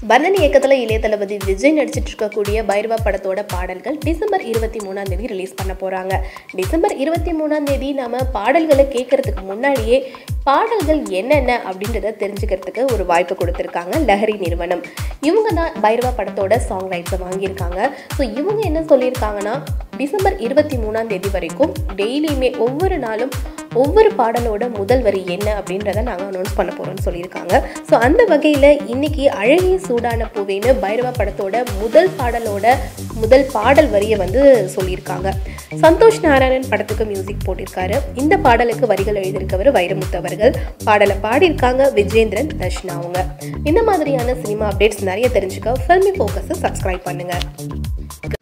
பந்தன் இயக்கத்தில் இளைய தளபதி விஜய் நடிச்சிட்டு இருக்கக்கூடிய பைரவா படத்தோட பாடல்கள் டிசம்பர் இருபத்தி மூணாம் தேதி ரிலீஸ் பண்ண போகிறாங்க டிசம்பர் இருபத்தி மூணாம் தேதி நாம பாடல்களை கேட்கறதுக்கு முன்னாடியே பாடல்கள் என்னென்ன அப்படின்றத தெரிஞ்சுக்கிறதுக்கு ஒரு வாய்ப்பு கொடுத்துருக்காங்க லஹரி நிறுவனம் இவங்க தான் பைரவா படத்தோட சாங் ரைட்ஸை வாங்கியிருக்காங்க ஸோ இவங்க என்ன சொல்லியிருக்காங்கன்னா டிசம்பர் இருபத்தி மூணாம் தேதி வரைக்கும் டெய்லியுமே ஒவ்வொரு நாளும் ஒவ்வொரு பாடலோட முதல் வரி என்ன அப்படின்றத நாங்கள் அனௌன்ஸ் பண்ண போகிறோம்னு சொல்லியிருக்காங்க ஸோ அந்த வகையில் இன்னைக்கு அழகிய சூடான பூவேன்னு பைரவா படத்தோட முதல் பாடலோட முதல் பாடல் வரியை வந்து சொல்லியிருக்காங்க சந்தோஷ் நாராயணன் படத்துக்கு மியூசிக் போட்டிருக்காரு இந்த பாடலுக்கு வரிகள் எழுதியிருக்கவர் வைரமுத்து அவர்கள் பாடலை பாடியிருக்காங்க விஜேந்திரன் தர்ஷனா அவங்க இந்த மாதிரியான சினிமா அப்டேட்ஸ் நிறைய தெரிஞ்சுக்க ஃபில்மி ஃபோக்கஸை சப்ஸ்கிரைப் பண்ணுங்கள்